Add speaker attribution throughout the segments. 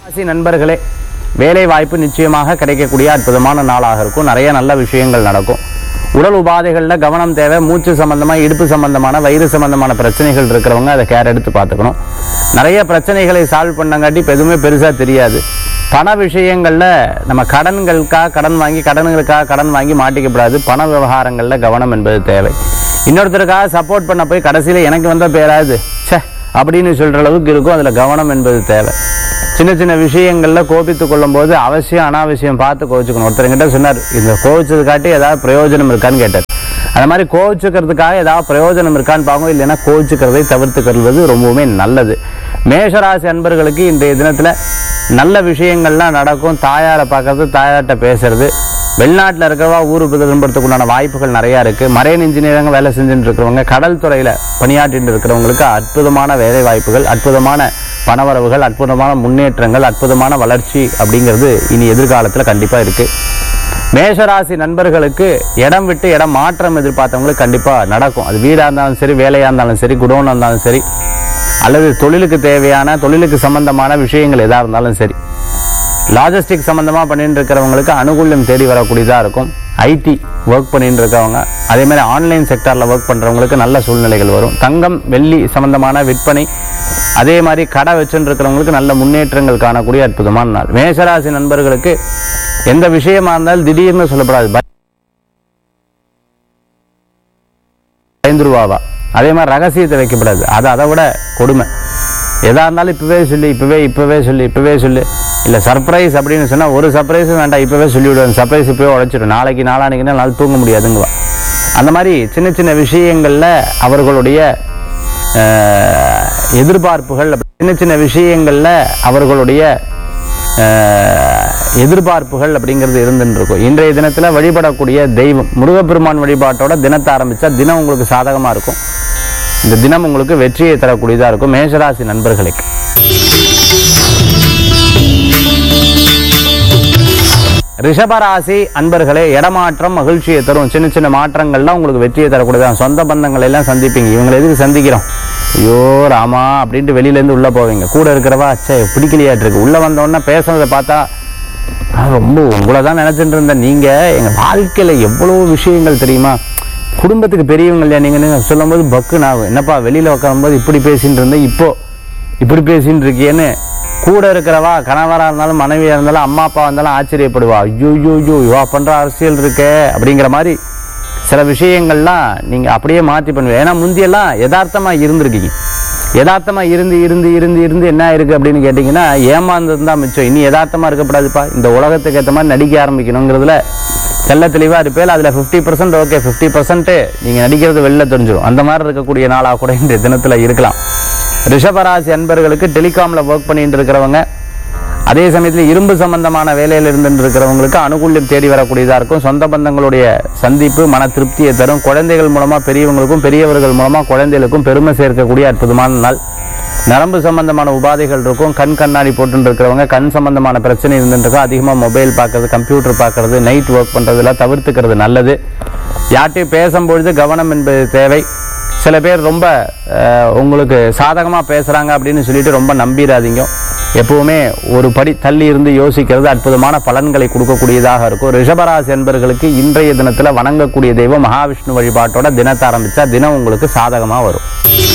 Speaker 1: ராசி நண்பர்களே வேலை வாய்ப்பு நிச்சயமாக கிடைக்கக்கூடிய அற்புதமான நாளாக இருக்கும் நிறைய நல்ல விஷயங்கள் நடக்கும் உடல் உபாதைகளில் கவனம் தேவை மூச்சு சம்பந்தமா இடுப்பு சம்பந்தமான வயிறு சம்பந்தமான பிரச்சனைகள் இருக்கிறவங்க அதை கேர் எடுத்து பார்த்துக்கணும் நிறைய பிரச்சனைகளை சால்வ் பண்ணங்காட்டி இப்ப எதுவுமே பெருசா தெரியாது பண விஷயங்கள்ல நம்ம கடன்களுக்காக கடன் வாங்கி கடன்களுக்காக கடன் வாங்கி மாட்டிக்கப்படாது பண விவகாரங்கள்ல கவனம் என்பது தேவை இன்னொருத்தருக்காக சப்போர்ட் பண்ண போய் கடைசியில எனக்கு வந்த பேராது ச்சே அப்படின்னு சொல்ற அளவுக்கு இருக்கும் அதுல கவனம் என்பது தேவை சின்ன சின்ன விஷயங்கள்ல கோபித்துக் கொள்ளும் போது அவசியம் அனாவசியம் பார்த்து கோவிச்சுக்கணும் ஒருத்தர் கிட்ட சொன்னார் இந்த கோவிச்சது காட்டி ஏதாவது பிரயோஜனம் இருக்கான்னு கேட்டார் அந்த மாதிரி கோவிச்சுக்கிறதுக்காக ஏதாவது பிரயோஜனம் இருக்கான்னு பார்க்கும் இல்லைன்னா கோவிச்சுக்கிறதை தவிர்த்துக்கிறது ரொம்பவுமே நல்லது மேஷராசி அன்பர்களுக்கு இன்றைய தினத்துல நல்ல விஷயங்கள்லாம் நடக்கும் தாயாரை பார்க்கறது தாயார்கிட்ட பேசுறது வெளிநாட்டில் இருக்கிறவா ஊருக்கு திரும்புறதுக்கு உண்டான வாய்ப்புகள் நிறையா இருக்கு மரைன் இன்ஜினியரிங் வேலை செஞ்சுட்டு இருக்கிறவங்க கடல் துறையில பணியாற்றிட்டு இருக்கிறவங்களுக்கு அற்புதமான வேலை வாய்ப்புகள் அற்புதமான பணவரவுகள் அற்புதமான முன்னேற்றங்கள் அற்புதமான வளர்ச்சி அப்படிங்கிறது இனி எதிர்காலத்தில் கண்டிப்பா இருக்கு மேஷராசி நண்பர்களுக்கு இடம் விட்டு இடம் மாற்றம் எதிர்பார்த்தவங்களுக்கு கண்டிப்பா நடக்கும் அது வீடா இருந்தாலும் சரி வேலையா இருந்தாலும் சரி குடோனா இருந்தாலும் சரி அல்லது தொழிலுக்கு தேவையான தொழிலுக்கு சம்பந்தமான விஷயங்கள் எதா இருந்தாலும் சரி லாஜிஸ்டிக் சம்பந்தமா பண்ணிட்டு இருக்கிறவங்களுக்கு அனுகூல்யம் தேடி வரக்கூடியதா இருக்கும் ஐடி ஒர்க் பண்ணிட்டு இருக்கவங்க அதே மாதிரி ஆன்லைன் செக்டார்ல ஒர்க் பண்றவங்களுக்கு நல்ல சூழ்நிலைகள் வரும் தங்கம் வெள்ளி சம்பந்தமான விற்பனை அதே மாதிரி கடை வச்சுட்டு இருக்கிறவங்களுக்கு நல்ல முன்னேற்றங்கள் காணக்கூடிய அற்புதமான நாள் மேஷராசி நண்பர்களுக்கு எந்த விஷயமா இருந்தாலும் திடீர்னு சொல்லப்படாது பய- பயந்துருவாவா அதே மாதிரி ரகசியத்தை வைக்கப்படாது அது அதை விட கொடுமை எதா இருந்தாலும் இப்பவே சொல்லி இப்பவே இப்பவே சொல்லி இப்பவே சொல்லு இல்ல சர்ப்ரைஸ் அப்படின்னு சொன்னா ஒரு சர்ப்ரைஸும் வேண்டாம் இப்பவே சொல்லி விடுவேன் சர்ப்ரைஸ் இப்பவே உடைச்சிடும் நாளைக்கு நாளானிக்குன்னா நாள் தூங்க முடியாதுங்குவா அந்த மாதிரி சின்ன சின்ன விஷயங்கள்ல அவர்களுடைய அஹ், எதிர்பார்ப்புகள் சின்ன சின்ன விஷயங்கள்ல அவர்களுடைய அஹ், எதிர்பார்ப்புகள் அப்படிங்கிறது இருந்துட்டு இருக்கும் இன்றைய தினத்துல வழிபடக்கூடிய தெய்வம் முருகப்பெருமான் வழிபாட்டோட தினத்தை ஆரம்பிச்சா தினம் உங்களுக்கு சாதகமா இருக்கும் இந்த தினம் உங்களுக்கு வெற்றியை தரக்கூடியதா இருக்கும் மேஷராசி நண்பர்களுக்கு ரிஷபராசி அன்பர்களே இடமாற்றம் மகிழ்ச்சியை தரும் சின்ன சின்ன மாற்றங்கள்லாம் உங்களுக்கு வெற்றியை தரக்கூடியதான் சொந்த பந்தங்களை எல்லாம் சந்திப்பீங்க இவங்களை எதுக்கு சந்திக்கிறோம் ஐயோ ராமா அப்படின்ட்டு வெளியில இருந்து உள்ள போவீங்க கூட இருக்கிறவா அச்சே பிடிக்கலையாட்டு இருக்கு உள்ள வந்த உடனே பேசுறதை பார்த்தா நான் ரொம்ப உங்களை தான் நினைச்சிட்டு இருந்தேன் நீங்க எங்க வாழ்க்கையில எவ்வளவு விஷயங்கள் தெரியுமா குடும்பத்துக்கு பெரியவங்க இல்லையா நீங்க சொல்லும் போது பக்கு நான் என்னப்பா வெளியில உட்காரும்போது இப்படி பேசிட்டு இருந்தேன் இப்போ இப்படி பேசிட்டு இருக்கியேன்னு கூட இருக்கிறவா கணவரா இருந்தாலும் மனைவியா இருந்தாலும் அம்மா அப்பா இருந்தாலும் ஆச்சரியப்படுவா ஐயோ ஐயோ ஐயோ இவா பண்ற அரசியல் இருக்கே அப்படிங்கிற மாதிரி சில விஷயங்கள்லாம் நீங்க அப்படியே மாத்தி பண்ணுவீங்க ஏன்னா முந்தியெல்லாம் யதார்த்தமா இருந்திருக்கீங்க யதார்த்தமா இருந்து இருந்து இருந்து இருந்து என்ன இருக்கு அப்படின்னு கேட்டீங்கன்னா ஏமாந்தது தான் மிச்சம் இனி யதார்த்தமா இருக்கக்கூடாதுப்பா இந்த உலகத்துக்கு ஏற்ற மாதிரி நடிக்க ஆரம்பிக்கணுங்கிறதுல தெள்ள தெளிவா இருப்பேன் அதுல 50% பர்சன்ட் ஓகே ஃபிஃப்டி பர்சன்ட் நீங்க நடிக்கிறது வெளில தெரிஞ்சிடும் அந்த மாதிரி இருக்கக்கூடிய நாளா கூட இந்த தினத்துல இருக்கலாம் ரிஷபராசி அன்பர்களுக்கு டெலிகாம்ல ஒர்க் பண்ணிட்டு இருக்கிறவங்க அதே சமயத்தில் இரும்பு சம்பந்தமான வேலையில் இருந்து இருக்கிறவங்களுக்கு அனுகூல்யம் தேடி வரக்கூடியதா இருக்கும் சொந்த பந்தங்களுடைய சந்திப்பு மன திருப்தியை தரும் குழந்தைகள் மூலமா பெரியவங்களுக்கும் பெரியவர்கள் மூலமா குழந்தைகளுக்கும் பெருமை சேர்க்கக்கூடிய அற்புதமான நாள் நரம்பு சம்பந்தமான உபாதைகள் இருக்கும் கண் கண்ணாடி போட்டு இருக்கிறவங்க கண் சம்பந்தமான பிரச்சனை இருந்துருக்கும் அதிகமாக மொபைல் பார்க்கறது கம்ப்யூட்டர் பார்க்கறது நைட் ஒர்க் பண்றதெல்லாம் தவிர்த்துக்கிறது நல்லது யார்ட்டையும் பேசும்பொழுது கவனம் என்பது தேவை சில பேர் ரொம்ப அஹ், உங்களுக்கு சாதகமா பேசுறாங்க அப்படின்னு சொல்லிட்டு ரொம்ப நம்பிடாதீங்க எப்பவுமே ஒரு படி தள்ளி இருந்து யோசிக்கிறது அற்புதமான பலன்களை கொடுக்கக்கூடியதாக இருக்கும் ரிஷபராசி என்பர்களுக்கு இன்றைய தினத்துல வணங்கக்கூடிய தெய்வம் மகாவிஷ்ணு வழிபாட்டோட தினத்தை ஆரம்பிச்சா தினம் உங்களுக்கு சாதகமா வரும்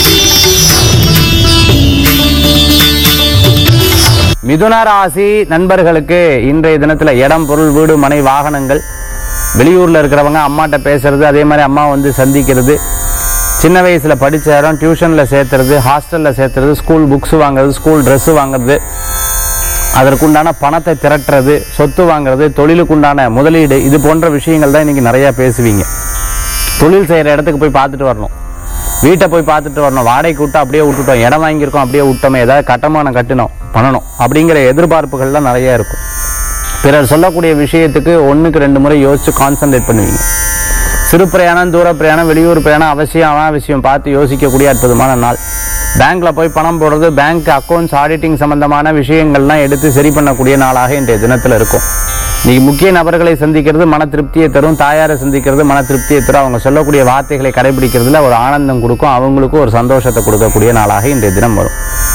Speaker 1: மிதுன ராசி நண்பர்களுக்கு இன்றைய தினத்துல இடம் பொருள் வீடு மனை வாகனங்கள் வெளியூர்ல இருக்கிறவங்க அம்மாட்ட பேசுறது அதே மாதிரி அம்மா வந்து சந்திக்கிறது சின்ன வயசுல படிச்ச இடம் டியூஷன்ல சேர்த்துறது ஹாஸ்டல்ல சேர்த்துறது ஸ்கூல் புக்ஸ் வாங்குறது ஸ்கூல் Dress வாங்குறது அதற்குண்டான பணத்தை திரட்டுறது சொத்து வாங்குறது தொழிலுக்குண்டான முதலீடு இது போன்ற விஷயங்கள் தான் இன்னைக்கு நிறைய பேசுவீங்க தொழில் செய்யற இடத்துக்கு போய் பார்த்துட்டு வரணும் வீட்டை போய் பார்த்துட்டு வரணும் வாடகைக்கு விட்டு அப்படியே விட்டுட்டோம் இடம் வாங்கியிருக்கோம் அப்படியே விட்டோமே ஏதாவது கட்டமானம் கட்டணும் பண்ணணும் அப்படிங்கிற எதிர்பார்ப்புகள்லாம் நிறைய இருக்கும் பிறர் சொல்லக்கூடிய விஷயத்துக்கு ஒண்ணுக்கு ரெண்டு முறை யோசிச்சு கான்சென்ட்ரேட் பண்ணுவீங்க சிறு பிரயாணம் தூர பிரயாணம் வெளியூர் பிரயாணம் அவசியம் அனாவசியம் பார்த்து யோசிக்கக்கூடிய அற்புதமான நாள் பேங்க்ல போய் பணம் போடுறது பேங்க் அக்கௌண்ட்ஸ் ஆடிட்டிங் சம்பந்தமான விஷயங்கள்லாம் எடுத்து சரி பண்ணக்கூடிய நாளாக இன்றைய தினத்துல இருக்கும் இன்னைக்கு முக்கிய நபர்களை சந்திக்கிறது மன திருப்தியை தரும் தாயாரை சந்திக்கிறது மன திருப்தியை தரும் அவங்க சொல்லக்கூடிய வார்த்தைகளை கடைபிடிக்கிறதுல ஒரு ஆனந்தம் கொடுக்கும் அவங்களுக்கும் ஒரு சந்தோஷத்தை கொடுக்கக்கூடிய நாளாக இன்றைய தினம் வரும்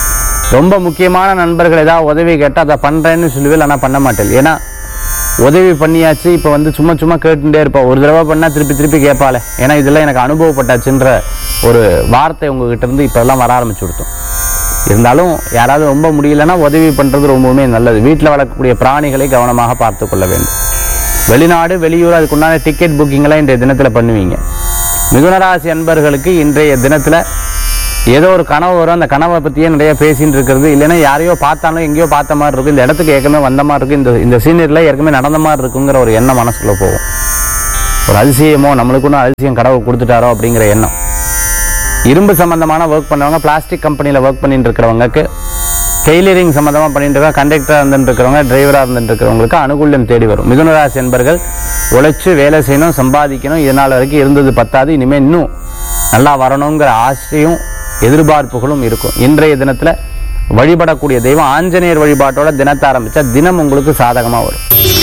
Speaker 1: ரொம்ப முக்கியமான நண்பர்கள் ஏதாவது உதவி கேட்டால் அதை பண்ணுறேன்னு சொல்லுவேன் ஆனால் பண்ண மாட்டேன் ஏன்னா உதவி பண்ணியாச்சு இப்போ வந்து சும்மா சும்மா கேட்டுட்டே இருப்பா ஒரு தடவை பண்ணால் திருப்பி திருப்பி கேட்பாளே ஏன்னா இதெல்லாம் எனக்கு அனுபவப்பட்டாச்சுன்ற ஒரு வார்த்தை உங்ககிட்ட இருந்து இப்போல்லாம் வர ஆரம்பிச்சு கொடுத்தோம் இருந்தாலும் யாராவது ரொம்ப முடியலன்னா உதவி பண்ணுறது ரொம்பவுமே நல்லது வீட்டில் வளர்க்கக்கூடிய பிராணிகளை கவனமாக பார்த்து கொள்ள வேண்டும் வெளிநாடு வெளியூர் அதுக்குண்டான டிக்கெட் புக்கிங்லாம் இன்றைய தினத்தில் பண்ணுவீங்க மிதுனராசி அன்பர்களுக்கு இன்றைய தினத்தில் ஏதோ ஒரு கனவு வரும் அந்த கனவை பற்றியே நிறைய பேசின்னு இருக்கிறது இல்லைன்னா யாரையோ பார்த்தாலும் எங்கேயோ பார்த்த மாதிரி இருக்கும் இந்த இடத்துக்கு ஏற்கனவே வந்த மாதிரி இருக்கும் இந்த இந்த சீனியரில் ஏற்கனவே நடந்த மாதிரி இருக்குங்கிற ஒரு எண்ணம் மனசுக்குள்ளே போகும் ஒரு அதிசயமோ நம்மளுக்கு ஒன்றும் அதிசயம் கடவுள் கொடுத்துட்டாரோ அப்படிங்கிற எண்ணம் இரும்பு சம்பந்தமான ஒர்க் பண்ணவங்க பிளாஸ்டிக் கம்பெனியில் ஒர்க் பண்ணிட்டு இருக்கிறவங்களுக்கு டெய்லரிங் சம்மந்தமாக பண்ணிட்டு இருக்க கண்டக்டராக இருந்துட்டு இருக்கிறவங்க டிரைவராக இருந்துட்டு இருக்கிறவங்களுக்கு அனுகூல்யம் தேடி வரும் மிதுனராசி என்பர்கள் உழைச்சு வேலை செய்யணும் சம்பாதிக்கணும் இதனால் வரைக்கும் இருந்தது பத்தாது இனிமேல் இன்னும் நல்லா வரணுங்கிற ஆசையும் எதிர்பார்ப்புகளும் இருக்கும் இன்றைய தினத்தில் வழிபடக்கூடிய தெய்வம் ஆஞ்சநேயர் வழிபாட்டோட தினத்தை ஆரம்பிச்சா தினம் உங்களுக்கு சாதகமாக வரும்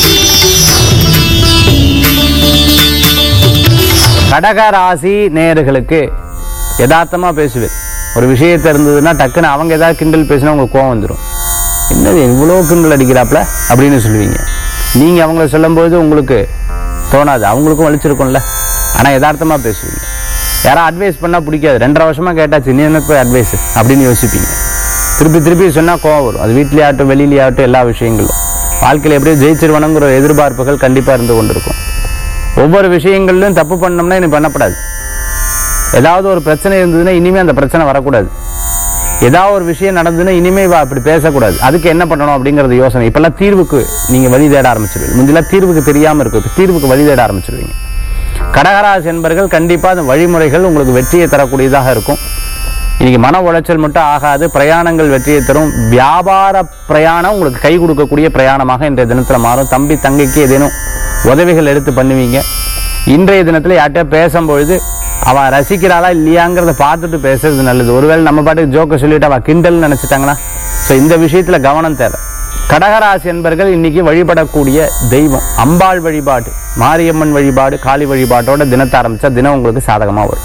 Speaker 1: கடக ராசி நேயர்களுக்கு யதார்த்தமா பேசுவேன் ஒரு விஷயத்த இருந்ததுன்னா டக்குன்னு அவங்க ஏதாவது கிண்டல் பேசினா உங்களுக்கு கோவம் வந்துடும் என்னது இவ்வளோ கிண்டல் அடிக்கிறாப்ல அப்படின்னு சொல்லுவீங்க நீங்க அவங்கள சொல்லும்போது உங்களுக்கு தோணாது அவங்களுக்கும் வலிச்சிருக்கும்ல ஆனா யதார்த்தமா பேசுவீங்க யாரும் அட்வைஸ் பண்ணா பிடிக்காது ரெண்டரை வருஷமா கேட்டாச்சு நீ என்ன போய் அட்வைஸ் அப்படின்னு யோசிப்பீங்க திருப்பி திருப்பி சொன்னா கோவம் வரும் அது வீட்லயாகட்டும் வெளியிலேயாகட்டும் எல்லா விஷயங்களும் வாழ்க்கையில் எப்படியோ ஜெயிச்சிருவனுங்கிற எதிர்பார்ப்புகள் கண்டிப்பா இருந்து கொண்டிருக்கும் ஒவ்வொரு விஷயங்கள்லையும் தப்பு பண்ணோம்னா இனி பண்ணக்கூடாது ஏதாவது ஒரு பிரச்சனை இருந்ததுன்னா இனிமே அந்த பிரச்சனை வரக்கூடாது ஏதாவது ஒரு விஷயம் நடந்ததுன்னா இனிமே வா அப்படி பேசக்கூடாது அதுக்கு என்ன பண்ணணும் அப்படிங்கறது யோசனை இப்பெல்லாம் தீர்வுக்கு நீங்க வழி தேட ஆரம்பிச்சிருவீங்க முந்திலாம் தீர்வுக்கு தெரியாம இருக்கும் இப்ப தீர்வுக்கு வழி தேட ஆரம்பிச்சிருவீங்க கடகராசி என்பர்கள் கண்டிப்பா அந்த வழிமுறைகள் உங்களுக்கு வெற்றியை தரக்கூடியதாக இருக்கும் இன்னைக்கு மன உளைச்சல் மட்டும் ஆகாது பிரயாணங்கள் வெற்றியை தரும் வியாபார பிரயாணம் உங்களுக்கு கை கொடுக்கக்கூடிய பிரயாணமாக இன்றைய தினத்துல மாறும் தம்பி தங்கைக்கு ஏதேனும் உதவிகள் எடுத்து பண்ணுவீங்க இன்றைய தினத்துல யார்கிட்ட பேசும்பொழுது அவ ரசிக்கிறாளா இல்லையாங்கிறத பார்த்துட்டு பேசுறது நல்லது ஒருவேளை நம்ம பாட்டுக்கு ஜோக்க சொல்லிட்டு அவ கிண்டல் நினைச்சிட்டாங்கன்னா ஸோ இந்த விஷயத்துல கவனம் தேவை கடகராசி என்பர்கள் இன்னைக்கு வழிபடக்கூடிய தெய்வம் அம்பாள் வழிபாடு மாரியம்மன் வழிபாடு காளி வழிபாட்டோட தினத்தை ஆரம்பிச்சா தினம் உங்களுக்கு சாதகமா வரும்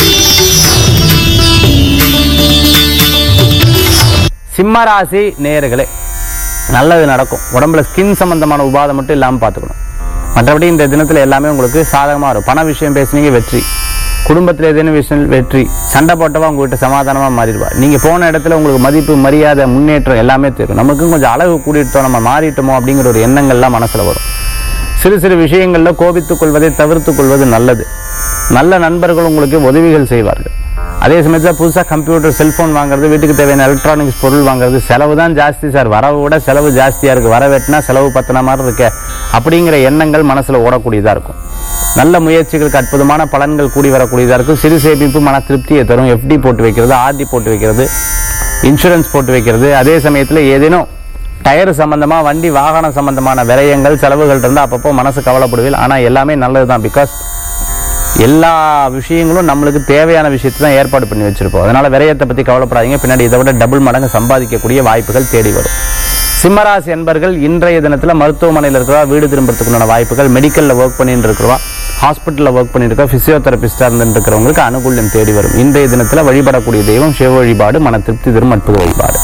Speaker 1: சிம்மராசி நேயர்களே நல்லது நடக்கும் உடம்புல ஸ்கின் சம்பந்தமான உபாதை மட்டும் இல்லாமல் பார்த்துக்கணும் மற்றபடி இந்த தினத்தில் எல்லாமே உங்களுக்கு சாதகமாக வரும் பண விஷயம் பேசுனீங்க வெற்றி குடும்பத்தில் ஏதேனும் விஷயம் வெற்றி சண்டை போட்டவா உங்ககிட்ட சமாதானமாக மாறிடுவா நீங்கள் போன இடத்துல உங்களுக்கு மதிப்பு மரியாதை முன்னேற்றம் எல்லாமே தெரியும் நமக்கும் கொஞ்சம் அழகு கூட்டிட்டோம் நம்ம மாறிட்டோமோ அப்படிங்கிற ஒரு எண்ணங்கள்லாம் மனசில் வரும் சிறு சிறு விஷயங்களில் கோபித்துக் கொள்வதை தவிர்த்துக் கொள்வது நல்லது நல்ல நண்பர்கள் உங்களுக்கு உதவிகள் செய்வார்கள் அதே சமயத்தில் புதுசாக கம்ப்யூட்டர் செல்போன் வாங்குறது வீட்டுக்கு தேவையான எலக்ட்ரானிக்ஸ் பொருள் வாங்குறது செலவு தான் ஜாஸ்தி சார் வரவை விட செலவு ஜாஸ்தியாக இருக்குது வர வெட்டினா செலவு பத்தின மாதிரி இருக்க அப்படிங்கிற எண்ணங்கள் மனசில் ஓடக்கூடியதாக இருக்கும் நல்ல முயற்சிகளுக்கு அற்புதமான பலன்கள் கூடி வரக்கூடியதாக இருக்கும் சிறு சேமிப்பு மன திருப்தியை தரும் எஃப்டி போட்டு வைக்கிறது ஆர்டி போட்டு வைக்கிறது இன்சூரன்ஸ் போட்டு வைக்கிறது அதே சமயத்தில் ஏதேனும் டயர் சம்பந்தமா வண்டி வாகனம் சம்பந்தமான விரயங்கள் செலவுகள் இருந்தால் அப்பப்போ மனசு கவலைப்படுவீர்கள் ஆனால் எல்லாமே நல்லது தான் பிகாஸ் எல்லா விஷயங்களும் நம்மளுக்கு தேவையான விஷயத்தை தான் ஏற்பாடு பண்ணி வச்சிருப்போம் அதனால விரயத்தை பற்றி கவலைப்படாதீங்க பின்னாடி இதை விட டபுள் மடங்கு சம்பாதிக்கக்கூடிய வாய்ப்புகள் தேடி வரும் சிம்மராசி என்பர்கள் இன்றைய தினத்தில் மருத்துவமனையில் இருக்கிறவா வீடு திரும்புறதுக்குண்டான வாய்ப்புகள் மெடிக்கலில் ஒர்க் பண்ணிட்டு இருக்கிறவா ஹாஸ்பிட்டலில் ஒர்க் பண்ணிட்டு இருக்கா ஃபிசியோதெரபிஸ்டாக இருந்துட்டு இருக்கிறவங்களுக்கு அனுகூல்யம் தேடி வரும் இன்றைய தினத்தில் வழிபடக்கூடிய தெய்வம் சிவ வழிபாடு மன திருப்தி தரும் அற்புத வழிபாடு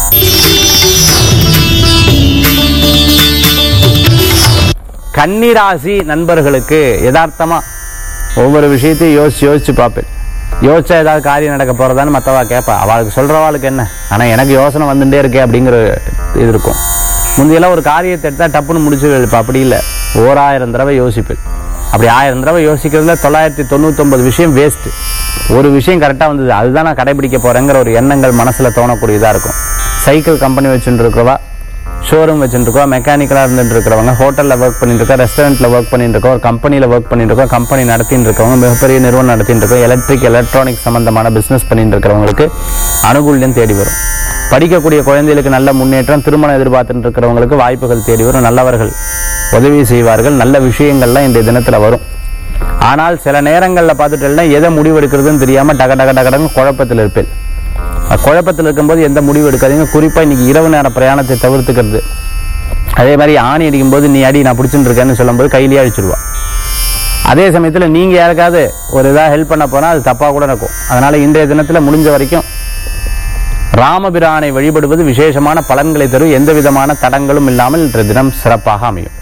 Speaker 1: கன்னிராசி நண்பர்களுக்கு யதார்த்தமா ஒவ்வொரு விஷயத்தையும் யோசிச்சு யோசிச்சு பார்ப்பேன் யோசிச்சா ஏதாவது காரியம் நடக்க போறதான்னு மற்றவா கேட்பா அவளுக்கு சொல்றவாளுக்கு என்ன ஆனா எனக்கு யோசனை வந்துட்டே இருக்கே அப்படிங்கிற இது இருக்கும் முந்தையெல்லாம் ஒரு காரியத்தை எடுத்தா டப்புன்னு முடிச்சு வைப்பா அப்படி இல்லை ஓராயிரம் தடவை யோசிப்பேன் அப்படி ஆயிரம் தடவை யோசிக்கிறதுல தொள்ளாயிரத்தி தொண்ணூத்தொன்பது விஷயம் வேஸ்ட் ஒரு விஷயம் கரெக்டாக வந்தது அதுதான் நான் கடைபிடிக்க போறேங்கிற ஒரு எண்ணங்கள் மனசுல தோணக்கூடியதா இருக்கும் சைக்கிள் கம்பெனி வச்சுட்டு இருக்கிறவா ஷோரூம் வச்சுருக்கோம் மெக்கானிக்கலாக இருந்துட்டு இருக்கிறவங்க ஹோட்டலில் ஒர்க் பண்ணிட்டு இருக்கோம் ரெஸ்டாரண்ட்டில் ஒர்க் பண்ணிட்டு இருக்கோம் ஒரு கம்பெனியில் ஒர்க் பண்ணிட்டு இருக்கோம் கம்பெனி நடத்திட்டு இருக்கவங்க மிகப்பெரிய நிறுவனம் நடத்திட்டு இருக்கோம் எலக்ட்ரிக் எலக்ட்ரானிக் சம்பந்தமான பிஸ்னஸ் பண்ணிட்டு இருக்கிறவங்களுக்கு அனுகூல்யம் தேடி வரும் படிக்கக்கூடிய குழந்தைகளுக்கு நல்ல முன்னேற்றம் திருமணம் எதிர்பார்த்துட்டு இருக்கிறவங்களுக்கு வாய்ப்புகள் தேடி வரும் நல்லவர்கள் உதவி செய்வார்கள் நல்ல விஷயங்கள்லாம் இந்த தினத்தில் வரும் ஆனால் சில நேரங்களில் பார்த்துட்டேன்னா எதை முடிவெடுக்கிறதுன்னு தெரியாமல் டக டக டகடங்க குழப்பத்தில் இருப்பேன் குழப்பத்தில் இருக்கும்போது எந்த முடிவு எடுக்காதீங்க குறிப்பாக இன்னைக்கு இரவு நேர பிரயாணத்தை தவிர்த்துக்கிறது அதே மாதிரி ஆணி அடிக்கும்போது நீ அடி நான் பிடிச்சிட்டு இருக்கேன்னு சொல்லும்போது கையிலேயே அடிச்சிடுவா அதே சமயத்தில் நீங்கள் யாருக்காவது ஒரு இதாக ஹெல்ப் பண்ண போனால் அது தப்பாக கூட நடக்கும் அதனால் இன்றைய தினத்தில் முடிஞ்ச வரைக்கும் ராமபிரானை வழிபடுவது விசேஷமான பலன்களை தரும் எந்த விதமான தடங்களும் இல்லாமல் இன்றைய தினம் சிறப்பாக அமையும்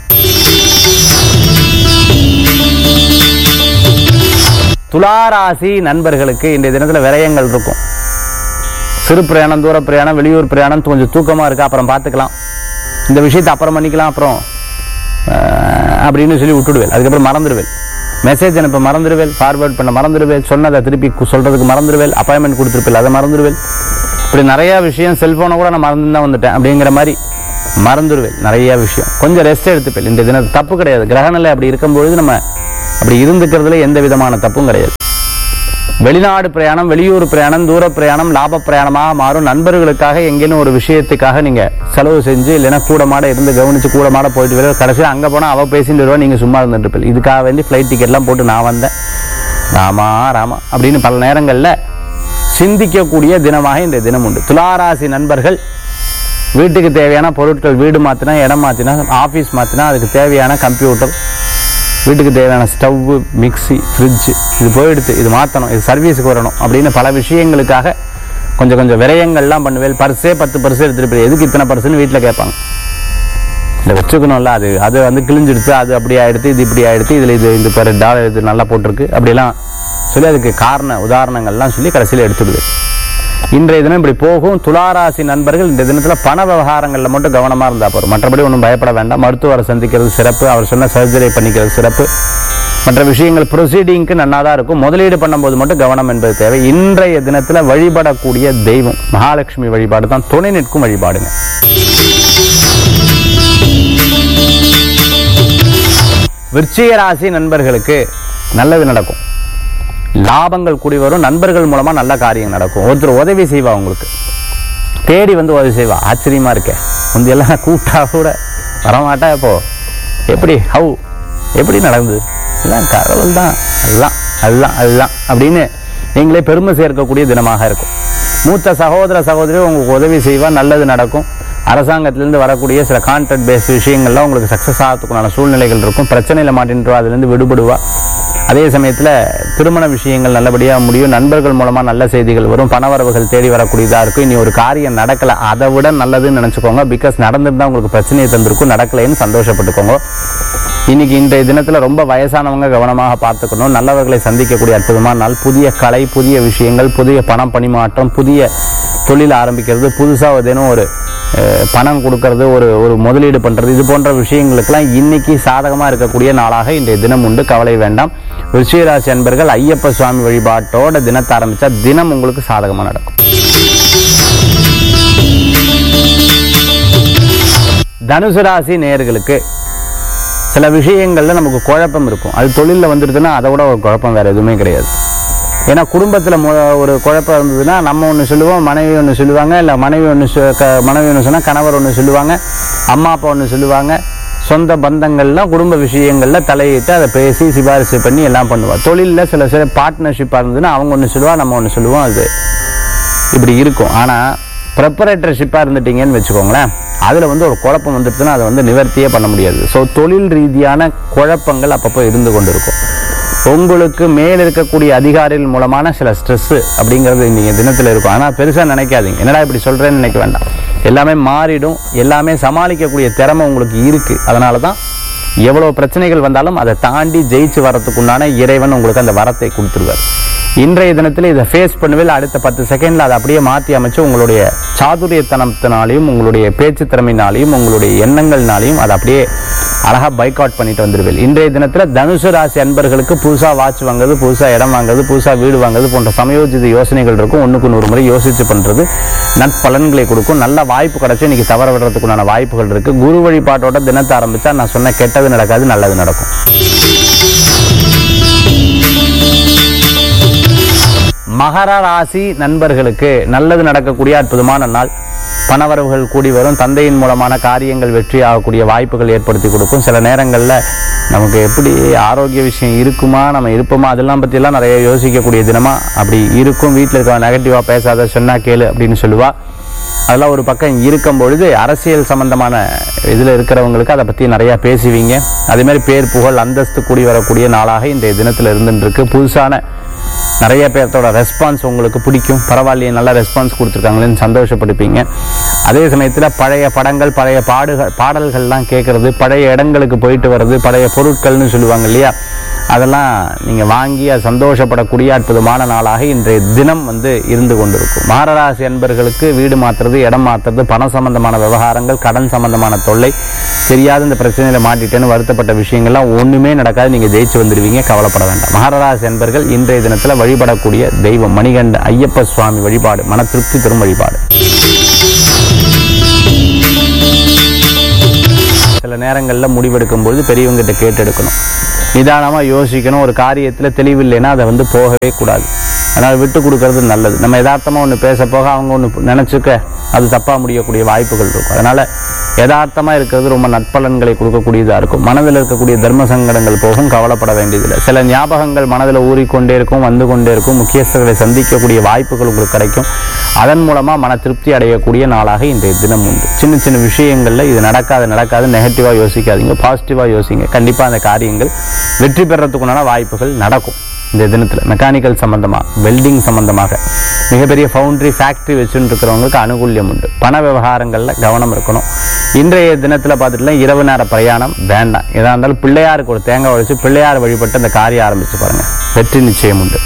Speaker 1: துளாராசி நண்பர்களுக்கு இன்றைய தினத்தில் விரயங்கள் இருக்கும் சிறு பிரயாணம் தூர பிரயாணம் வெளியூர் பிரயாணம் கொஞ்சம் தூக்கமாக இருக்கு அப்புறம் பார்த்துக்கலாம் இந்த விஷயத்தை அப்புறம் பண்ணிக்கலாம் அப்புறம் அஹ், அப்படின்னு சொல்லி விட்டுடுவேன் அதுக்கப்புறம் மறந்துடுவேன் மெசேஜ் அனுப்ப மறந்துடுவேன் ஃபார்வேர்ட் பண்ண மறந்துடுவேன் சொன்னதை திருப்பி கு- சொல்றதுக்கு மறந்துடுவேன் அப்பாயின்மெண்ட் கொடுத்துருப்பேன் அதை மறந்துடுவேன் இப்படி நிறைய விஷயம் செல்போனை கூட நான் மறந்து தான் வந்துட்டேன் அப்படிங்கிற மாதிரி மறந்துடுவேன் நிறைய விஷயம் கொஞ்சம் ரெஸ்ட் எடுத்துப்பேன் இந்த தினம் தப்பு கிடையாது கிரகநிலை அப்படி இருக்கும்பொழுது நம்ம அப்படி இருந்துக்கிறதுல எந்த விதமான தப்பும் கிடையாது வெளிநாடு பிரயாணம் வெளியூர் பிரயாணம் தூர பிரயாணம் லாப பிரயாணமாக மாறும் நண்பர்களுக்காக எங்கேனும் ஒரு விஷயத்துக்காக நீங்க செலவு செஞ்சு இல்லைன்னா கூடமாட இருந்து கவனிச்சு கூடமாட போயிட்டு வர கடைசியில் அங்க போனா அவ பேசிட்டு வருவா நீங்க சும்மா இருந்துட்டு இருப்பீங்க இதுக்காக வேண்டி ஃப்ளைட் டிக்கெட்லாம் போட்டு நான் வந்தேன் ராமா ராமா அப்படின்னு பல நேரங்கள்ல சிந்திக்கக்கூடிய தினமாக இந்த தினம் உண்டு துளாராசி நண்பர்கள் வீட்டுக்கு தேவையான பொருட்கள் வீடு மாத்தினா இடம் மாத்தினா ஆபீஸ் மாத்தினா அதுக்கு தேவையான கம்ப்யூட்டர் வீட்டுக்கு தேவையான ஸ்டவ்வு மிக்ஸி ஃப்ரிட்ஜ் இது போயிடுத்து இது மாற்றணும் இது சர்வீஸுக்கு வரணும் அப்படின்னு பல விஷயங்களுக்காக கொஞ்சம் கொஞ்சம் விரயங்கள்லாம் பண்ணுவேன் பர்ஸே பத்து பர்ஸ் எடுத்துட்டு போய் எதுக்கு இத்தனை பர்சுன்னு வீட்டில் கேட்பாங்க இதை வச்சுக்கணும்ல அது அது வந்து கிழிஞ்சிடுச்சு அது அப்படி ஆயிடுத்து இது இப்படி ஆயிடுத்து இதில் இது இந்த பேர் டாலர் இது நல்லா போட்டிருக்கு அப்படிலாம் சொல்லி அதுக்கு காரண உதாரணங்கள்லாம் சொல்லி கடைசியில் எடுத்துடுவேன் இன்றைய தினம் இப்படி போகும் துளாராசி நண்பர்கள் இந்த தினத்தில் பண விவகாரங்களில் மட்டும் கவனமாக இருந்தால் போதும் மற்றபடி ஒன்றும் பயப்பட வேண்டாம் மருத்துவரை சந்திக்கிறது சிறப்பு அவர் சொன்ன சர்ஜரி பண்ணிக்கிறது சிறப்பு மற்ற விஷயங்கள் ப்ரொசீடிங்க்கு நன்னா தான் இருக்கும் முதலீடு பண்ணும்போது மட்டும் கவனம் என்பது தேவை இன்றைய தினத்தில் வழிபடக்கூடிய தெய்வம் மகாலட்சுமி வழிபாடு தான் துணை நிற்கும் வழிபாடுங்க விருச்சிக ராசி நண்பர்களுக்கு நல்லது நடக்கும் லாபங்கள் கூடி வரும் நண்பர்கள் மூலமா நல்ல காரியம் நடக்கும் ஒருத்தர் உதவி செய்வா உங்களுக்கு தேடி வந்து உதவி செய்வா ஆச்சரியமா இருக்கே முந்தையெல்லாம் கூப்பிட்டா கூட வரமாட்டா இப்போ எப்படி ஹவு எப்படி நடந்தது எல்லாம் கடவுள் தான் அதுதான் அதுதான் அதுதான் அப்படின்னு நீங்களே பெருமை சேர்க்கக்கூடிய தினமாக இருக்கும் மூத்த சகோதர சகோதரி உங்களுக்கு உதவி செய்வா நல்லது நடக்கும் அரசாங்கத்திலிருந்து வரக்கூடிய சில கான்ட்ராக்ட் பேஸ்ட் விஷயங்கள்லாம் உங்களுக்கு சக்ஸஸ் ஆகிறதுக்குண்டான சூழ்நிலைகள் இருக்கும் பிரச்சனையில் மாட்டின்றவா அதுலேருந்து விடுபடுவா அதே சமயத்தில் திருமண விஷயங்கள் நல்லபடியாக முடியும் நண்பர்கள் மூலமாக நல்ல செய்திகள் வரும் பணவரவுகள் தேடி வரக்கூடியதாக இருக்கும் இனி ஒரு காரியம் நடக்கலை அதை விட நல்லதுன்னு நினச்சிக்கோங்க பிகாஸ் நடந்திருந்தா உங்களுக்கு பிரச்சனையை தந்திருக்கும் நடக்கலைன்னு சந்தோஷப்பட்டுக்கோங்க இன்னைக்கு இன்றைய தினத்தில் ரொம்ப வயசானவங்க கவனமாக பார்த்துக்கணும் நல்லவர்களை சந்திக்கக்கூடிய அற்புதமான நாள் புதிய கலை புதிய விஷயங்கள் புதிய பணம் பணிமாற்றம் புதிய தொழில் ஆரம்பிக்கிறது புதுசாக ஏதேனும் ஒரு அஹ், பணம் கொடுக்கறது ஒரு ஒரு முதலீடு பண்ணுறது இது போன்ற விஷயங்களுக்கெல்லாம் இன்னைக்கு சாதகமாக இருக்கக்கூடிய நாளாக இன்றைய தினம் உண்டு கவலை வேண்டாம் விருச்சிகராசி அன்பர்கள் ஐயப்ப சுவாமி வழிபாட்டோட தினத்தை ஆரம்பித்தா தினம் உங்களுக்கு சாதகமாக நடக்கும் தனுசு ராசி நேயர்களுக்கு சில விஷயங்கள்ல நமக்கு குழப்பம் இருக்கும் அது தொழிலில் வந்துடுதுன்னா அதை விட ஒரு குழப்பம் வேற எதுவுமே கிடையாது ஏன்னா குடும்பத்தில் ஒரு குழப்பம் இருந்ததுன்னா நம்ம ஒன்று சொல்லுவோம் மனைவி ஒன்று சொல்லுவாங்க இல்லை மனைவி ஒன்று மனைவி ஒன்று சொன்னால் கணவர் ஒன்று சொல்லுவாங்க அம்மா அப்பா ஒன்று சொல்லுவாங்க சொந்த பந்தங்கள்லாம் குடும்ப விஷயங்களில் தலையிட்டு அதை பேசி சிபாரிசு பண்ணி எல்லாம் பண்ணுவாள் தொழிலில் சில சில பார்ட்னர்ஷிப்பாக இருந்ததுன்னா அவங்க ஒன்று சொல்லுவா நம்ம ஒன்று சொல்லுவோம் அது இப்படி இருக்கும் ஆனால் ப்ரெப்பரேட்டர்ஷிப்பாக இருந்துட்டீங்கன்னு வச்சுக்கோங்களேன் அதில் வந்து ஒரு குழப்பம் வந்துடுச்சுன்னா அதை வந்து நிவர்த்தியே பண்ண முடியாது ஸோ தொழில் ரீதியான குழப்பங்கள் அப்பப்போ இருந்து கொண்டு இருக்கும் உங்களுக்கு மேல் இருக்கக்கூடிய அதிகாரிகள் மூலமான சில ஸ்ட்ரெஸ்ஸு அப்படிங்கிறது நீங்கள் தினத்தில் இருக்கும் ஆனால் பெருசாக நினைக்காதீங்க என்னடா இப்படி சொல்கிறேன்னு நினைக்க வேண்டாம் எல்லாமே மாறிடும் எல்லாமே சமாளிக்கக்கூடிய திறமை உங்களுக்கு இருக்குது அதனால தான் எவ்வளோ பிரச்சனைகள் வந்தாலும் அதை தாண்டி ஜெயிச்சு வர்றதுக்குண்டான இறைவன் உங்களுக்கு அந்த வரத்தை கொடுத்துருவார் இன்றைய தினத்தில் இதை ஃபேஸ் பண்ணுவேல் அடுத்த பத்து செகண்டில் அதை அப்படியே மாற்றி அமைச்சு உங்களுடைய சாதுரியத்தனத்தினாலையும் உங்களுடைய பேச்சு திறமையினாலையும் உங்களுடைய எண்ணங்கள்னாலையும் அதை அப்படியே அழகாக பைக் பண்ணிட்டு வந்துடுவேன் இன்றைய தினத்தில் தனுசு ராசி அன்பர்களுக்கு புதுசாக வாட்ச் வாங்குறது புதுசாக இடம் வாங்குறது புதுசாக வீடு வாங்குறது போன்ற சமயோஜித யோசனைகள் இருக்கும் ஒன்றுக்கு நூறு முறை யோசித்து பண்ணுறது நற்பலன்களை கொடுக்கும் நல்ல வாய்ப்பு கிடைச்சி இன்னைக்கு தவற விடுறதுக்குண்டான வாய்ப்புகள் இருக்கு குரு வழிபாட்டோட தினத்தை ஆரம்பிச்சா நான் சொன்ன கெட்டது நடக்காது நல்லது நடக்கும் மகர ராசி நண்பர்களுக்கு நல்லது நடக்கக்கூடிய அற்புதமான நாள் பணவரவுகள் கூடி வரும் தந்தையின் மூலமான காரியங்கள் வெற்றி ஆகக்கூடிய வாய்ப்புகள் ஏற்படுத்தி கொடுக்கும் சில நேரங்களில் நமக்கு எப்படி ஆரோக்கிய விஷயம் இருக்குமா நம்ம இருப்போமா அதெல்லாம் பற்றியெல்லாம் நிறைய யோசிக்கக்கூடிய தினமா அப்படி இருக்கும் வீட்டில் இருக்க நெகட்டிவாக பேசாத சொன்னா கேளு அப்படின்னு சொல்லுவா அதெல்லாம் ஒரு பக்கம் இருக்கும் பொழுது அரசியல் சம்பந்தமான இதில் இருக்கிறவங்களுக்கு அதை பற்றி நிறையா பேசுவீங்க அதே மாதிரி பேர் புகழ் அந்தஸ்து கூடி வரக்கூடிய நாளாக இன்றைய தினத்தில் இருந்துருக்கு புதுசான நிறைய பேர்த்தோட ரெஸ்பான்ஸ் உங்களுக்கு பிடிக்கும் பரவாயில்லையே நல்ல ரெஸ்பான்ஸ் கொடுத்துருக்காங்களேன்னு சந்தோஷப்படுப்பீங்க அதே சமயத்தில் பழைய படங்கள் பழைய பாடுகள் பாடல்கள்லாம் கேட்கறது பழைய இடங்களுக்கு போயிட்டு வர்றது பழைய பொருட்கள்னு சொல்லுவாங்க இல்லையா அதெல்லாம் நீங்கள் வாங்கி அது சந்தோஷப்படக்கூடிய அற்புதமான நாளாக இன்றைய தினம் வந்து இருந்து கொண்டிருக்கும் மாரராசி அன்பர்களுக்கு வீடு மாற்றுறது இடம் மாற்றுறது பணம் சம்பந்தமான விவகாரங்கள் கடன் சம்பந்தமான தொல்லை தெரியாத இந்த பிரச்சனையில மாட்டிட்டேன்னு வருத்தப்பட்ட விஷயங்கள்லாம் ஒண்ணுமே நடக்காது நீங்க ஜெயிச்சு வந்துடுவீங்க கவலைப்பட வேண்டாம் மகராசி அன்பர்கள் இன்றைய தினத்துல வழிபடக்கூடிய தெய்வம் மணிகண்ட ஐயப்ப சுவாமி வழிபாடு மன திருப்தி தரும் வழிபாடு சில நேரங்களில் முடிவெடுக்கும் பொழுது பெரியவங்ககிட்ட கேட்டு எடுக்கணும் நிதானமாக யோசிக்கணும் ஒரு காரியத்தில் தெளிவில்லைன்னா அதை வந்து போகவே கூடாது அதனால் விட்டு கொடுக்கறது நல்லது நம்ம யதார்த்தமாக ஒன்று பேச போக அவங்க ஒன்று நினச்சிக்க அது தப்பாக முடியக்கூடிய வாய்ப்புகள் இருக்கும் அதனால் யதார்த்தமாக இருக்கிறது ரொம்ப நற்பலன்களை கொடுக்கக்கூடியதாக இருக்கும் மனதில் இருக்கக்கூடிய தர்ம சங்கடங்கள் போகும் கவலைப்பட வேண்டியதில்லை சில ஞாபகங்கள் மனதில் ஊறிக்கொண்டே இருக்கும் வந்து கொண்டே இருக்கும் முக்கியஸ்தர்களை சந்திக்கக்கூடிய வாய்ப்புகள் உங்களுக்கு கிடைக்கும் அதன் மூலமாக மன திருப்தி அடையக்கூடிய நாளாக இன்றைய தினம் உண்டு சின்ன சின்ன விஷயங்களில் இது நடக்காது நடக்காது நெகட்டிவாக யோசிக்காதீங்க பாசிட்டிவாக யோசிங்க கண்டிப்பாக அந்த காரியங்கள் வெற்றி பெறத்துக்குண்டான வாய்ப்புகள் நடக்கும் இந்த தினத்தில் மெக்கானிக்கல் சம்பந்தமாக வெல்டிங் சம்பந்தமாக மிகப்பெரிய ஃபவுண்டரி ஃபேக்ட்ரி வச்சுட்டு இருக்கிறவங்களுக்கு அனுகூல்யம் உண்டு பண விவகாரங்களில் கவனம் இருக்கணும் இன்றைய தினத்தில் பார்த்துட்டுல இரவு நேர பிரயாணம் வேண்டாம் எதா இருந்தாலும் பிள்ளையாருக்கு ஒரு தேங்காய் உடைச்சு பிள்ளையார் வழிபட்டு அந்த காரியம் ஆரம்பிச்சு பாருங்க வெற்றி நிச்சயம் உண்டு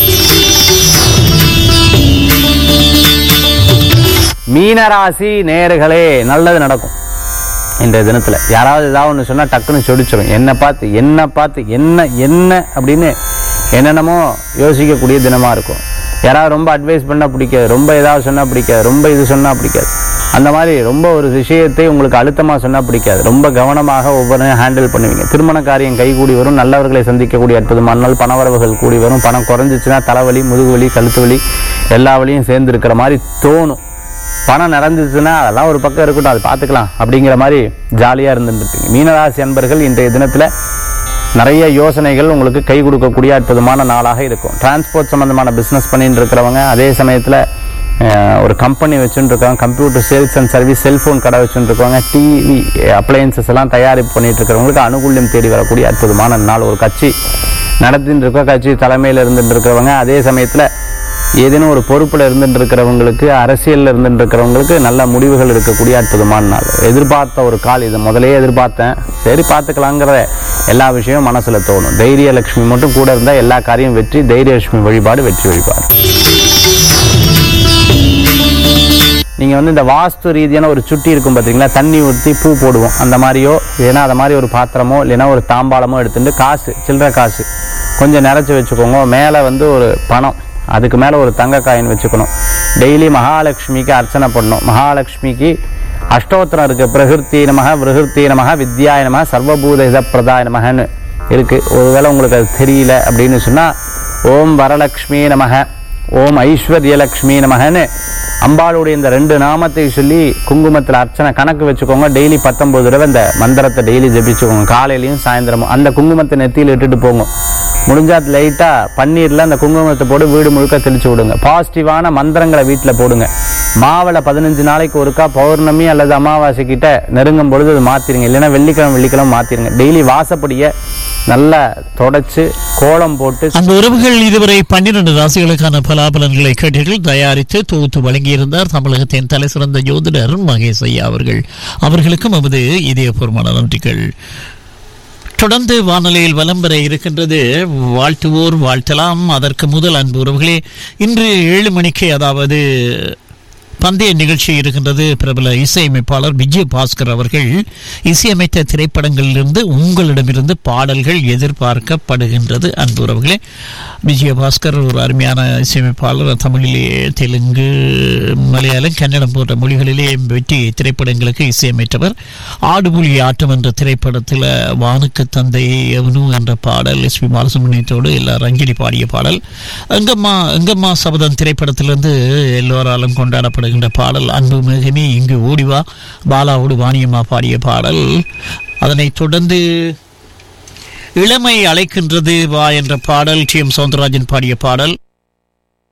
Speaker 1: மீனராசி நேர்களே நல்லது நடக்கும் இன்றைய தினத்துல யாராவது ஏதாவது ஒன்று சொன்னா டக்குன்னு சொடிச்சிடும் என்ன பார்த்து என்ன பார்த்து என்ன என்ன அப்படின்னு என்னென்னமோ யோசிக்கக்கூடிய தினமா இருக்கும் யாராவது ரொம்ப அட்வைஸ் பண்ணா பிடிக்காது ரொம்ப ஏதாவது சொன்னா பிடிக்காது ரொம்ப இது சொன்னா பிடிக்காது அந்த மாதிரி ரொம்ப ஒரு விஷயத்தை உங்களுக்கு அழுத்தமா சொன்னா பிடிக்காது ரொம்ப கவனமாக ஒவ்வொன்றையும் ஹேண்டில் பண்ணுவீங்க திருமண காரியம் கைகூடி வரும் நல்லவர்களை சந்திக்கக்கூடிய அற்புதமான நாள் பணவரவுகள் கூடி வரும் பணம் குறைஞ்சிச்சுன்னா தலைவலி முதுகுவலி கழுத்து வலி எல்லா வலியும் சேர்ந்து இருக்கிற மாதிரி தோணும் பணம் நிறைஞ்சிச்சுன்னா அதெல்லாம் ஒரு பக்கம் இருக்கட்டும் அது பார்த்துக்கலாம் அப்படிங்கிற மாதிரி ஜாலியாக இருந்துருப்பீங்க மீனராசி அன்பர்கள் இன்றைய தினத்தில் நிறைய யோசனைகள் உங்களுக்கு கை கொடுக்கக்கூடிய அற்புதமான நாளாக இருக்கும் டிரான்ஸ்போர்ட் சம்பந்தமான பிஸ்னஸ் பண்ணிட்டு இருக்கிறவங்க அதே சமயத்தில் ஒரு கம்பெனி வச்சுட்டு இருக்காங்க computer sales and service cellphone கடை வச்சுட்டு இருக்காங்க டிவி அப்ளையன்சஸ் எல்லாம் தயாரிப்பு பண்ணிட்டு இருக்கிறவங்களுக்கு அனுகூல்யம் தேடி வரக்கூடிய அற்புதமான நாள் ஒரு கட்சி நடத்திட்டு இருக்க கட்சி தலைமையில் இருந்துட்டு இருக்கிறவங்க அதே சமயத்தில் ஏதேனும் ஒரு பொறுப்பில் இருந்துட்டு இருக்கிறவங்களுக்கு அரசியலில் இருந்துட்டு இருக்கிறவங்களுக்கு நல்ல முடிவுகள் இருக்கக்கூடிய அற்புதமான நாள் எதிர்பார்த்த ஒரு கால் இதை முதலே எதிர்பார்த்தேன் சரி பார்த்துக்கலாங்கிற எல்லா விஷயமும் மனசில் தோணும் தைரிய லட்சுமி மட்டும் கூட இருந்தால் எல்லா காரியம் வெற்றி தைரிய லட்சுமி வழிபாடு வெற்றி வழிபாடு நீங்கள் வந்து இந்த வாஸ்து ரீதியான ஒரு சுட்டி இருக்கும் பார்த்தீங்களா தண்ணி ஊற்றி பூ போடுவோம் அந்த மாதிரியோ இல்லைன்னா அது மாதிரி ஒரு பாத்திரமோ இல்லைன்னா ஒரு தாம்பாளமோ எடுத்துட்டு காசு சில்லற காசு கொஞ்சம் நிறச்சி வச்சுக்கோங்க மேலே வந்து ஒரு பணம் அதுக்கு மேலே ஒரு தங்க காயின் வச்சுக்கணும் டெய்லி மகாலட்சுமிக்கு அர்ச்சனை பண்ணணும் மகாலட்சுமிக்கு அஷ்டோத்திரம் இருக்கு பிரகிருத்தி நமக விருகிருத்தி நமக வித்யாய நமக சர்வபூத இதப்பிரதாய நமகன்னு இருக்கு ஒருவேளை உங்களுக்கு அது தெரியல அப்படின்னு சொன்னா ஓம் வரலக்ஷ்மி நமக ஓம் ஐஸ்வர்யலக்ஷ்மி நமகன்னு அம்பாளுடைய இந்த ரெண்டு நாமத்தை சொல்லி குங்குமத்தில் அர்ச்சனை கணக்கு வச்சுக்கோங்க டெய்லி பத்தொன்பது தடவை இந்த மந்திரத்தை டெய்லி ஜபிச்சுக்கோங்க காலையிலையும் சாயந்தரமும் அந்த குங்குமத்தை நெத்தியில் இட்டுட்டு போங்க முடிஞ்சா லைட்டா பன்னீர்ல அந்த குங்குமத்தை போட்டு வீடு முழுக்க தெளிச்சு விடுங்க பாசிட்டிவான மந்திரங்களை வீட்டில் போடுங்க மாவில் பதினஞ்சு நாளைக்கு ஒருக்கா பௌர்ணமி அல்லது அமாவாசை கிட்ட நெருங்கும் பொழுது அது மாத்திருங்க இல்லைன்னா வெள்ளிக்கிழமை வெள்ளிக்கிழமை மாத்திருங்க டெய்லி வாசப்படிய நல்லா தொடச்சு கோலம் போட்டு
Speaker 2: அந்த உறவுகள் இதுவரை பன்னிரண்டு ராசிகளுக்கான பலாபலன்களை கேட்டீர்கள் தயாரித்து தொகுத்து வழங்கியிருந்தார் தமிழகத்தின் தலை சிறந்த ஜோதிடர் மகேஷ் ஐயா அவர்கள் அவர்களுக்கும் நமது இதயபூர்வமான நன்றிகள் தொடர்ந்து வானொலியில் வலம் பெற இருக்கின்றது வாழ்த்துவோர் வாழ்த்தலாம் அதற்கு முதல் அன்பு உறவுகளே இன்று ஏழு மணிக்கு அதாவது பந்தய நிகழ்ச்சி இருக்கின்றது பிரபல இசையமைப்பாளர் விஜய் பாஸ்கர் அவர்கள் இசையமைத்த திரைப்படங்களிலிருந்து உங்களிடமிருந்து பாடல்கள் எதிர்பார்க்கப்படுகின்றது அன்பு உறவுகளே விஜயபாஸ்கர் ஒரு அருமையான இசையமைப்பாளர் தமிழிலே தெலுங்கு மலையாளம் கன்னடம் போன்ற மொழிகளிலே வெற்றி திரைப்படங்களுக்கு இசையமைத்தவர் ஆடுபுலி ஆட்டம் என்ற திரைப்படத்தில் வானுக்கு தந்தை எவனு என்ற பாடல் எஸ் பி பாலசுப்ரமணியத்தோடு எல்லா ரங்கிலி பாடிய பாடல் எங்கம்மா எங்கம்மா சபதம் திரைப்படத்திலிருந்து எல்லோராலும் கொண்டாடப்படுகின்ற பாடல் அன்பு மிகமே இங்கு ஓடிவா பாலாவோடு வாணியம்மா பாடிய பாடல் அதனைத் தொடர்ந்து இளமை அழைக்கின்றது வா என்ற பாடல் டி எம் சவுந்தரராஜன் பாடிய பாடல்